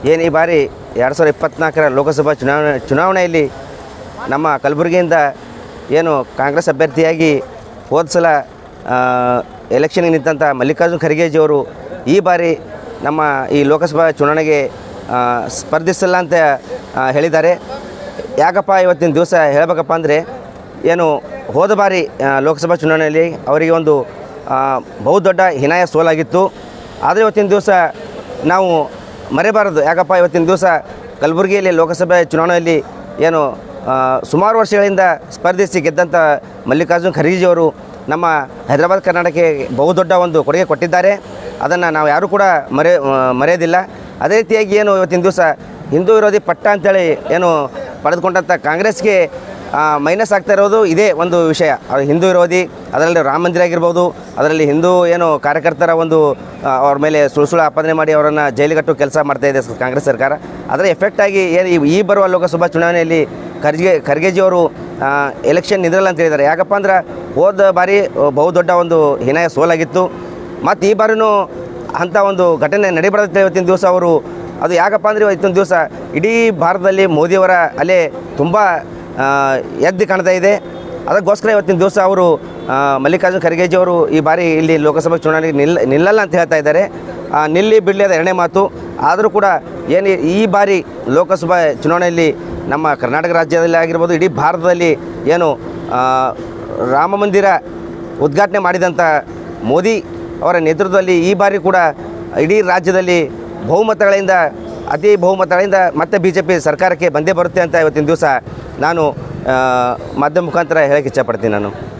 ಏನು ಈ ಬಾರಿ ಎರಡು ಸಾವಿರದ ಇಪ್ಪತ್ತ್ನಾಲ್ಕರ ಲೋಕಸಭಾ ಚುನಾವಣೆ ಚುನಾವಣೆಯಲ್ಲಿ ನಮ್ಮ ಕಲಬುರಗಿಯಿಂದ ಏನು ಕಾಂಗ್ರೆಸ್ ಅಭ್ಯರ್ಥಿಯಾಗಿ ಹೋದ ಸಲ ಎಲೆಕ್ಷನ್ಗೆ ನಿಂತಂಥ ಮಲ್ಲಿಕಾರ್ಜುನ್ ಖರ್ಗೆಜಿಯವರು ಈ ಬಾರಿ ನಮ್ಮ ಈ ಲೋಕಸಭಾ ಚುನಾವಣೆಗೆ ಆ, ಸ್ಪರ್ಧಿಸಲ್ಲ ಅಂತ ಆ, ಹೇಳಿದ್ದಾರೆ ಯಾಕಪ್ಪ ಇವತ್ತಿನ ದಿವಸ ಹೇಳಬೇಕಪ್ಪ ಅಂದರೆ ಏನು ಹೋದ ಬಾರಿ ಆ, ಲೋಕಸಭಾ ಚುನಾವಣೆಯಲ್ಲಿ ಅವರಿಗೆ ಒಂದು ಆ, ಬಹುದೊಡ್ಡ ಹಿನಾಯ ಸೋಲಾಗಿತ್ತು ಆದರೆ ಇವತ್ತಿನ ದಿವಸ ನಾವು ಮರೆಯಬಾರದು ಯಾಕಪ್ಪ ಇವತ್ತಿನ ದಿವಸ ಕಲಬುರಗಿಯಲ್ಲಿ ಲೋಕಸಭೆ ಚುನಾವಣೆಯಲ್ಲಿ ಏನು ಆ, ಸುಮಾರು ವರ್ಷಗಳಿಂದ ಸ್ಪರ್ಧಿಸಿ ಗೆದ್ದಂಥ ಮಲ್ಲಿಕಾರ್ಜುನ್ ಖರ್ಗೆಜಿಯವರು ನಮ್ಮ ಹೈದರಾಬಾದ್ ಕರ್ನಾಟಕಕ್ಕೆ ಬಹುದೊಡ್ಡ ಒಂದು ಕೊಡುಗೆ ಕೊಟ್ಟಿದ್ದಾರೆ ಅದನ್ನು ನಾವು ಯಾರೂ ಕೂಡ ಮರೆ ಆ, ಮರೆಯೋದಿಲ್ಲ ಅದೇ ರೀತಿಯಾಗಿ ಏನು ಇವತ್ತಿನ ದಿವಸ ಹಿಂದೂ ವಿರೋಧಿ ಪಟ್ಟ ಅಂತೇಳಿ ಏನು ಪಡೆದುಕೊಂಡಂಥ ಕಾಂಗ್ರೆಸ್ಗೆ ಮೈನಸ್ ಆಗ್ತಾ ಇರೋದು ಇದೇ ಒಂದು ವಿಷಯ ಅವ್ರು ಹಿಂದೂ ವಿರೋಧಿ ಅದರಲ್ಲಿ ರಾಮ ಮಂದಿರ ಆಗಿರ್ಬೋದು ಅದರಲ್ಲಿ ಹಿಂದೂ ಏನು ಕಾರ್ಯಕರ್ತರ ಒಂದು ಆ, ಅವ್ರ ಮೇಲೆ ಸುಳ್ಳು ಸುಳ್ಳು ಆಪಾದನೆ ಮಾಡಿ ಅವರನ್ನು ಜೈಲಿಗಟ್ಟು ಕೆಲಸ ಮಾಡ್ತಾ ಇದೆ ಸ- ಕಾಂಗ್ರೆಸ್ ಸರ್ಕಾರ ಅದರ ಎಫೆಕ್ಟ್ ಆಗಿ ಏನು ಈ- ಈ ಬರುವ ಲೋಕಸಭಾ ಚುನಾವಣೆಯಲ್ಲಿ ಖರ್ಗೆ ಖರ್ಗೆಜಿಯವರು ಎಲೆಕ್ಷನ್ ನಿಂದ್ರಲ್ಲ ಅಂತ ಹೇಳಿದ್ದಾರೆ ಯಾಕಪ್ಪ ಅಂದ್ರೆ ಹೋದ ಬಾರಿ ಆ, ಬಹುದೊಡ್ಡ ಒಂದು ಹಿನಾಯ ಸೋಲಾಗಿತ್ತು ಮತ್ತು ಈ ಬಾರಿನೂ ಅಂಥ ಒಂದು ಘಟನೆ ನಡಿಬಾರ್ದು ಇವತ್ತಿನ ದಿವಸ ಅವರು ಅದು ಯಾಕಪ್ಪ ಅಂದರೆ ಇವತ್ತಿನ ದಿವಸ ಇಡೀ ಭಾರತದಲ್ಲಿ ಮೋದಿಯವರ ಅಲೆ ತುಂಬ ಆ, ಎದ್ದು ಕಾಣ್ತಾ ಇದೆ ಅದಕ್ಕೋಸ್ಕರ ಇವತ್ತಿನ ದಿವಸ ಅವರು ಆ, ಮಲ್ಲಿಕಾರ್ಜುನ್ ಖರ್ಗೆಜಿ ಅವರು ಈ ಬಾರಿ ಇಲ್ಲಿ ಲೋಕಸಭಾ ಚುನಾವಣೆಗೆ ನಿಲ್ಲ ನಿಲ್ಲಲ್ಲ ಅಂತ ಹೇಳ್ತಾ ಇದ್ದಾರೆ ಆ, ನಿಲ್ಲಿ ಬಿಡಲಿ ಅದು ಎರಡನೇ ಮಾತು ಆದರೂ ಕೂಡ ಏನು ಈ ಬಾರಿ ಲೋಕಸಭಾ ಚುನಾವಣೆಯಲ್ಲಿ ನಮ್ಮ ಕರ್ನಾಟಕ ರಾಜ್ಯದಲ್ಲಿ ಆಗಿರ್ಬೋದು ಇಡೀ ಭಾರತದಲ್ಲಿ ಏನು ಆ, ರಾಮ ಮಂದಿರ ಉದ್ಘಾಟನೆ ಮಾಡಿದಂಥ ಮೋದಿ ಅವರ ನೇತೃತ್ವದಲ್ಲಿ ಈ ಬಾರಿ ಕೂಡ ಇಡೀ ರಾಜ್ಯದಲ್ಲಿ ಬಹುಮತಗಳಿಂದ ಅತಿ ಬಹುಮತಗಳಿಂದ ಮತ್ತೆ ಬಿ ಜೆ ಪಿ ಸರ್ಕಾರಕ್ಕೆ ಬಂದೇ ಬರುತ್ತೆ ಅಂತ ಇವತ್ತಿನ ದಿವಸ ನಾನು ಆ, ಮಾಧ್ಯಮ ಮುಖಾಂತರ ಹೇಳಕ್ಕೆ ಇಷ್ಟಪಡ್ತೀನಿ ನಾನು